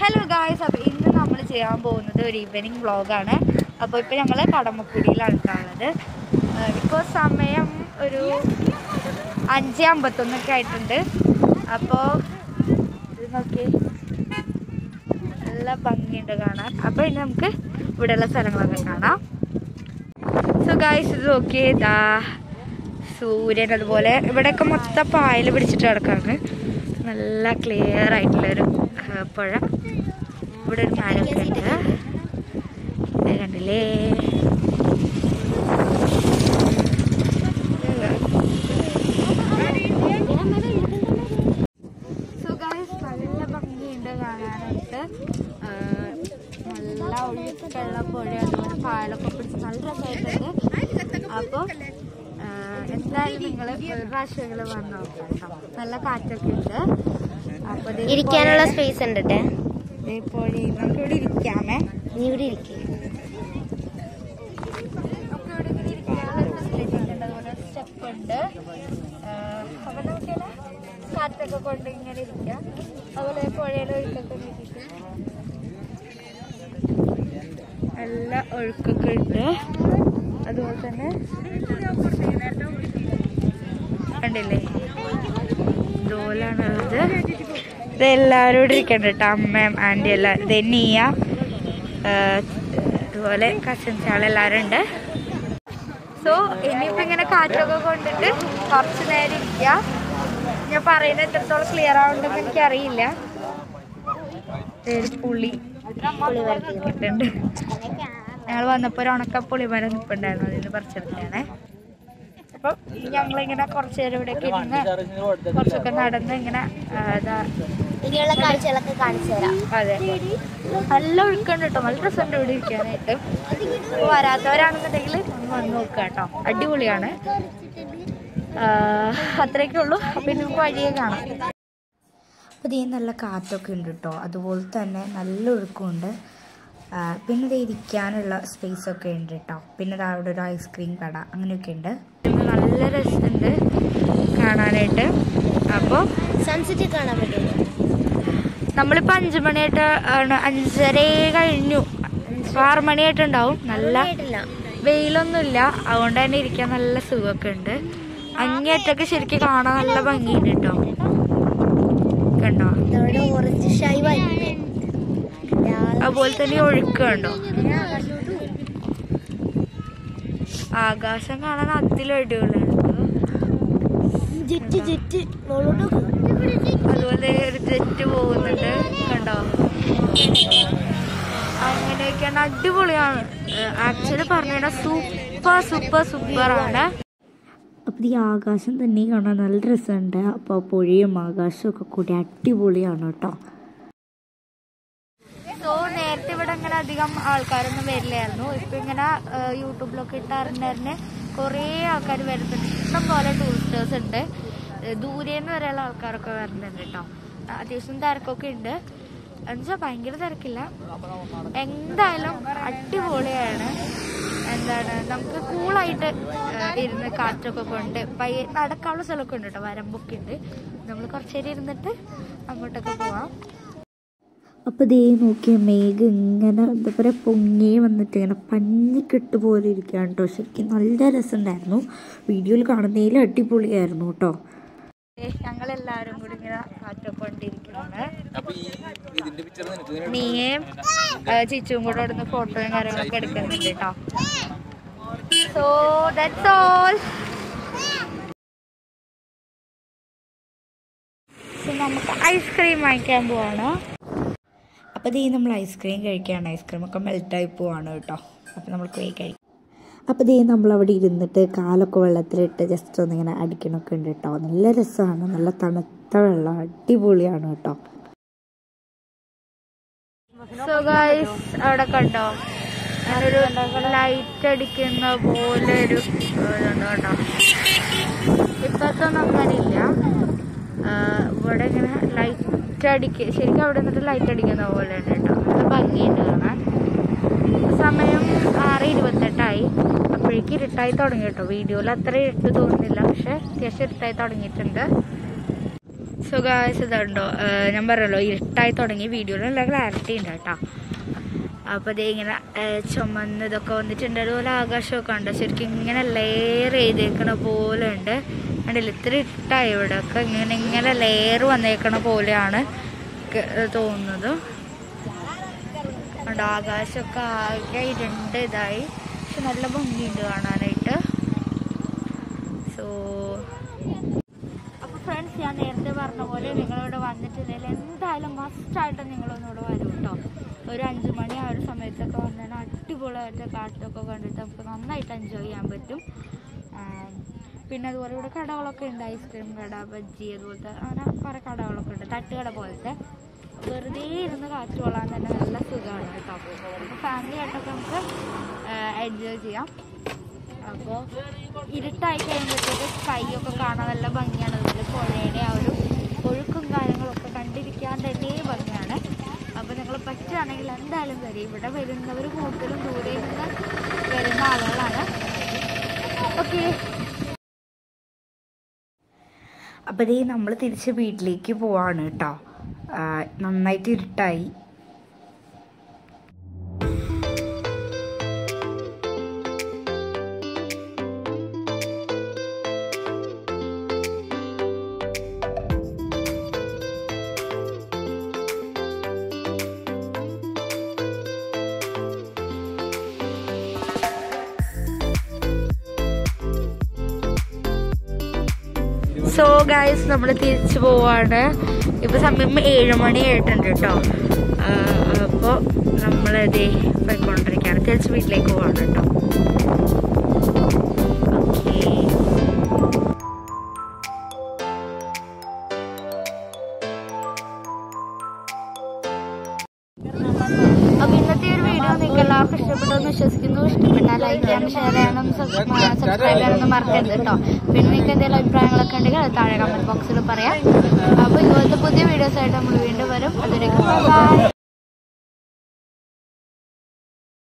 Hello guys അപ്പോൾ ഇന്ന് നമ്മൾ ചെയ്യാൻ പോകുന്നത് ഒരു ഈവനിങ് വ്ളോഗാണ് അപ്പോൾ ഇപ്പോൾ ഞങ്ങൾ കടമക്കുടിയിലാണ് ഉള്ളത് ഇപ്പോൾ സമയം ഒരു അഞ്ച് അമ്പത്തൊന്നൊക്കെ ആയിട്ടുണ്ട് അപ്പോൾ ഇത് നോക്കി നല്ല ഭംഗിയുണ്ട് കാണാൻ അപ്പോൾ ഇനി നമുക്ക് ഇവിടെയുള്ള സ്ഥലങ്ങളൊക്കെ കാണാം സോ ഗായ്സ് ഇത് നോക്കിയേ ഇതാ സൂര്യൻ അതുപോലെ ഇവിടെയൊക്കെ മൊത്തം പായൽ പിടിച്ചിട്ട് കിടക്കാണ് നല്ല ക്ലിയർ ആയിട്ടുള്ളൊരു ആ, പുഴ ഇവിടെ ഒരു മരമൊക്കെ ഉണ്ട് ദേ കണ്ടില്ലേ സോ ഗായ്സ് നല്ല ഭംഗിയുണ്ട് കാണാനായിട്ട് ആ, നല്ല ഒഴുക്കുള്ള പുഴ അതുപോലെ പായലൊക്കെ പിടിച്ച് നല്ല രസമായിട്ടുണ്ട് അപ്പോൾ എന്തായാലും നിങ്ങൾ ഒരു പ്രാവശ്യങ്ങൾ വന്ന് നോക്കാം കേട്ടോ നല്ല കാറ്റൊക്കെ ഉണ്ട് അപ്പോൾ ദേ ഇരിക്കാനുള്ള പുഴ- സ്പേസ് ഉണ്ട് ട്ടേ. ദേ പുഴയിൽ നമുക്ക് ഇവിടെ ഇരിക്കാമേ നീ ഇവിടെ ഇരിക്കും നമുക്ക് ഇവിടെ ഇങ്ങനെ ഇരിക്കാനുള്ള ഫെസിലിറ്റി ഉണ്ട് അതുപോലെ സ്റ്റെപ്പ് ഉണ്ട് അപ്പോൾ നമുക്കിങ്ങനെ കാറ്റൊക്കെ കൊണ്ട് ഇങ്ങനെ ഇരിക്കാം അതുപോലെ പുഴയിൽ ഒഴുക്കൊക്കെ ഇരിക്കും നല്ല ഒഴുക്കൊക്കെ ഉണ്ട് അതുപോലെ തന്നെ കണ്ടില്ലേ ഇതുപോലാണ് ഇത് ഇത് എല്ലാവരും ഇവിടെ ഇരിക്കണ്ട കേട്ടോ അമ്മയും ആൻറ്റി എല്ലാം ഇത് നീയ അതുപോലെ കസിൻസ് ആളെല്ലാവരും ഉണ്ട് സോ ഇനിയിപ്പോ ഇങ്ങനെ കാറ്റൊക്കെ കൊണ്ടിട്ട് കുറച്ച് നേരം ഇരിക്കുക ഞാൻ പറയുന്നത് എത്രത്തോളം ക്ലിയർ ആവുണ്ടെന്ന് എനിക്കറിയില്ല ദേ ഒരു പുളി ഇട്ടിട്ടുണ്ട് ഞങ്ങൾ വന്നപ്പോൾ ഒരു ഉണക്ക പുളിമരം നിൽപ്പുണ്ടായിരുന്നു അതിൽ നിന്ന് പറിച്ചെടുത്തതാണ് അപ്പം ഞങ്ങളിങ്ങനെ കുറച്ച് നേരം ഇവിടെയൊക്കെ ഇരുന്ന് കുറച്ചൊക്കെ നടന്ന് ഇങ്ങനെ ആ, ഇതാ ഇനിയുള്ള കാഴ്ചകളൊക്കെ കാണിച്ചു തരാം അതെ നല്ല ഒഴുക്കുണ്ട് കേട്ടോ നല്ല രസമുണ്ട് ഇവിടെ ഇരിക്കാനായിട്ട് അപ്പോൾ വരാത്തവരാണെന്നുണ്ടെങ്കിൽ ഒന്ന് വന്ന് നോക്കുക കേട്ടോ അടിപൊളിയാണ് അത്രയൊക്കെ ഉള്ളൂ അപ്പം ഇനി നമുക്ക് വഴിയെ കാണാം അപ്പോൾ ഇതേ നല്ല കാറ്റൊക്കെ ഉണ്ട് കേട്ടോ അതുപോലെ തന്നെ നല്ല ഒഴുക്കുണ്ട് ആ, പിന്നെ ഇത് ഇരിക്കാനുള്ള സ്പേസ് ഒക്കെ ഉണ്ട് കേട്ടോ പിന്നെ ദാ അവിടെ ഒരു ഐസ്ക്രീം കട അങ്ങനെയൊക്കെ ഉണ്ട് നല്ല രസമുണ്ട് കാണാനായിട്ട് അപ്പോൾ സൺസെറ്റ് കാണാൻ പറ്റുമോ നമ്മളിപ്പോ അഞ്ചു മണിയായിട്ട് ആണ് അഞ്ചര കഴിഞ്ഞു ആറ് മണിയായിട്ടുണ്ടാവും നല്ല ആയിട്ടില്ല വെയിലൊന്നുമില്ല അതുകൊണ്ട് തന്നെ ഇരിക്കാൻ നല്ല സുഖമൊക്കെ ഉണ്ട് അങ്ങേറ്റൊക്കെ ശരിക്കും കാണാൻ നല്ല ഭംഗിയുണ്ട് കേട്ടോ കണ്ടോ ഇതവിടെ ഓറഞ്ച് ഷായി വരുന്നേ അതുപോലെ തന്നെ ഈ ഒഴുക്ക് കണ്ടോ ആകാശം കാണാൻ അതിലും അടിപൊളിയാണ് ജെറ്റ് ജെറ്റ് മുകളോട്ട് അതുപോലെ ഒരു ജെറ്റ് പോകുന്നുണ്ട് കണ്ടോ അങ്ങനെയൊക്കെയാണ് അടിപൊളിയാണ് ആക്ച്വലി പറഞ്ഞാൽ സൂപ്പർ സൂപ്പർ സൂപ്പർ ആണ് അപ്പോൾ ഈ ആകാശം തന്നെ കാണാൻ നല്ല രസമുണ്ട് അപ്പോൾ പുഴയും ആകാശവും ഒക്കെ കൂടി അടിപൊളിയാണ് കേട്ടോ സോ നേരത്തെ ഇവിടെ അങ്ങനെ അധികം ആൾക്കാരൊന്നും വരില്ലായിരുന്നു ഇപ്പൊ ഇങ്ങനെ ആ, യൂട്യൂബിലൊക്കെ ഇട്ടാറുണ്ടായിരുന്നെ കുറേ ആൾക്കാർ വരുന്നുണ്ട് ഇഷ്ടം പോലെ ടൂറിസ്റ്റേഴ്സ് ഉണ്ട് ഏ, ദൂരേന്ന് വരെയുള്ള ആൾക്കാരൊക്കെ വരുന്നുണ്ട് കേട്ടോ അത്യാവശ്യം തിരക്കൊക്കെ ഉണ്ട് എന്നുവെച്ചാൽ ഭയങ്കര തിരക്കില്ല എന്തായാലും അടിപൊളിയാണ് എന്താണ് നമുക്ക് കൂളായിട്ട് ഇരുന്ന് കാറ്റൊക്കെ കൊണ്ട് പയ്യെ നടക്കാനുള്ള സ്ഥലമൊക്കെ ഉണ്ട് കേട്ടോ വരമ്പൊക്കെ ഉണ്ട് നമ്മൾ കുറച്ചേരം ഇരുന്നിട്ട് അങ്ങോട്ടൊക്കെ പോവാം അപ്പോൾ ദേ നോക്കിയ മേഘം ഇങ്ങനെ എന്താ പറയുക പൊങ്ങി വന്നിട്ട് ഇങ്ങനെ പഞ്ഞിക്കെട്ട് പോലെ ഇരിക്കുകയാണ് കേട്ടോ ശരിക്കും നല്ല രസമുണ്ടായിരുന്നു വീഡിയോയിൽ കാണുന്നതിൽ അടിപൊളിയായിരുന്നു കേട്ടോ ഞങ്ങളെല്ലാവരും കൂടി ഇങ്ങനെ കാറ്റൊക്കെ കൊണ്ടിരിക്കുകയാണ് നീയും ചിച്ചും കൂടെ ഇവിടുന്ന് ഫോട്ടോയും കാര്യങ്ങളൊക്കെ എടുക്കുന്നുണ്ട് കേട്ടോ സോ ദാറ്റ്സ് ഓൾ നമുക്ക് ഐസ്ക്രീം വാങ്ങിക്കാൻ പോവാണ് അപ്പോൾ ഇത് നമ്മൾ ഐസ്ക്രീം കഴിക്കുകയാണ് ഐസ്ക്രീമൊക്കെ മെൽറ്റായി പോവാണ് കേട്ടോ അപ്പോൾ നമ്മൾ പോയി കഴിക്കും അപ്പോൾ ഇതേ നമ്മളവിടെ ഇരുന്നിട്ട് കാലൊക്കെ വെള്ളത്തിലിട്ട് ജസ്റ്റ് ഒന്നിങ്ങനെ അടിക്കണമൊക്കെ ഉണ്ട് കേട്ടോ നല്ല രസമാണ് നല്ല തണുത്ത വെള്ളം അടിപൊളിയാണ് കേട്ടോ സോ ഗൈസ് അവിടെ കണ്ടോ ഒരു ലൈറ്റ് അടിക്കുന്ന പോലെ ഒരു ഇതുണ്ട് കേട്ടോ ഇപ്പത്തൊന്നും അങ്ങനെയില്ല ആഹ് ഇവിടെ ഇങ്ങനെ ലൈറ്റ് അടിക്ക ശരിക്കും അവിടെ നിന്നിട്ട് ലൈറ്റ് അടിക്കുന്ന പോലെ ഉണ്ട് കേട്ടോ നല്ല ഭംഗിയുണ്ട് കാണാൻ സമയം ആറ് ഇരുപത്തെട്ടായി അപ്പോഴേക്ക് ഇരുട്ടായി തുടങ്ങി കേട്ടോ വീഡിയോയിൽ അത്ര ഇരുട്ട് തോന്നുന്നില്ല പക്ഷെ അത്യാവശ്യം ഇരുട്ടായി തുടങ്ങിയിട്ടുണ്ട് സോ ഗായ്സ് ഇതുണ്ടോ ഏഹ് ഞാൻ പറഞ്ഞല്ലോ ഇരുട്ടായി തുടങ്ങി വീഡിയോയിൽ നല്ല ക്ലാരിറ്റി ഉണ്ട് കേട്ടോ അപ്പോൾ ഇത് ഇങ്ങനെ ഏഹ് ചുമന്ന് ഇതൊക്കെ വന്നിട്ടുണ്ട് അതുപോലെ ആകാശമൊക്കെ ഉണ്ട് ശരിക്കും ഇങ്ങനെ ലെയർ ചെയ്തേക്കണ പോലെ ഉണ്ട് കണ്ടില്ല ഇത്ര ഇട്ടായി ഇവിടെ ഒക്കെ ഇങ്ങനെ ഇങ്ങനെ ലെയർ വന്നേക്കണ പോലെയാണ് ക- തോന്നുന്നത് ഉണ്ട് ആകാശമൊക്കെ ആകെ ഇരുണ്ട് ഇതായി പക്ഷെ നല്ല ഭംഗിയുണ്ട് കാണാനായിട്ട് സോ അപ്പോൾ ഫ്രണ്ട്സ് ഞാൻ നേരത്തെ പറഞ്ഞ പോലെ നിങ്ങളിവിടെ വന്നിട്ടുണ്ടെങ്കിൽ എന്തായാലും മസ്റ്റായിട്ട് നിങ്ങളൊന്നിവിടെ വരും കേട്ടോ ഒരു അഞ്ച് മണി ആ ഒരു സമയത്തൊക്കെ വന്നാൽ അടിപൊളിയായിട്ട് കാട്ടൊക്കെ കണ്ടിട്ട് നമുക്ക് നന്നായിട്ട് എൻജോയ് ചെയ്യാൻ പറ്റും ആം, പിന്നെ അതുപോലെ ഇവിടെ കടകളൊക്കെ ഉണ്ട് ഐസ്ക്രീം കട ബജ്ജി അതുപോലത്തെ അങ്ങനെ കുറേ കടകളൊക്കെ ഉണ്ട് തട്ടുകട പോലത്തെ വെറുതെ ഇരുന്ന് കാറ്റ് കൊള്ളാൻ തന്നെ നല്ല സുഖമാണ് കേട്ടോ അപ്പോൾ ഫാമിലി ആയിട്ടൊക്കെ നമുക്ക് എൻജോയ് ചെയ്യാം അപ്പോൾ ഇരുട്ടായി കഴിയുമ്പോഴത്തേക്ക് സ്കൈയൊക്കെ കാണാൻ നല്ല ഭംഗിയാണ് അതുപോലെ പുഴയുടെ ആ ഒരു ഒഴുക്കും കാര്യങ്ങളൊക്കെ കണ്ടിരിക്കാൻ തന്നെ ഭംഗിയാണ് അപ്പോൾ നിങ്ങൾ പറ്റുകയാണെങ്കിൽ എന്തായാലും വരും ഇവിടെ വരുന്നവർ കൂടുതലും ദൂരെ നിന്ന് വരുന്ന ആളുകളാണ് ഓക്കെ അപ്പോൾ ഇതേ നമ്മൾ തിരിച്ച് വീട്ടിലേക്ക് പോവാണ് കേട്ടോ ആ, നന്നായിട്ട് ഇരുട്ടായി സോ ഗൈസ് നമ്മൾ തിരിച്ചു പോവാണ് ഇപ്പൊ സമയം ഏഴ് മണി ആയിട്ടുണ്ട് കേട്ടോ അപ്പോൾ നമ്മളിതേ പോയിക്കൊണ്ടിരിക്കുകയാണ് തിരിച്ച് വീട്ടിലേക്ക് പോവാണ് കേട്ടോ ഓക്കേ അപ്പൊ ഇന്നത്തെ ഒരു വീഡിയോ നിങ്ങൾക്ക് എല്ലാവർക്കും ഇഷ്ടപ്പെട്ടെന്ന് വിശ്വസിക്കുന്നു ഇഷ്ടപ്പെട്ടാൽ ലൈക്ക് ചെയ്യാനും ഷെയർ ചെയ്യാനും സബ്സ്ക്രൈബ് ചെയ്യാനൊന്നും മറക്കരുത് കേട്ടോ പിന്നെ നിങ്ങൾക്ക് എന്തെങ്കിലും അഭിപ്രായങ്ങളൊക്കെ ഉണ്ടെങ്കിൽ അത് താഴെ കമന്റ് ബോക്സിൽ പറയാം അപ്പൊ ഇതുപോലത്തെ പുതിയ വീഡിയോസ് ആയിട്ട് നമ്മൾ വീണ്ടും വരും അതിലേക്ക് ബൈ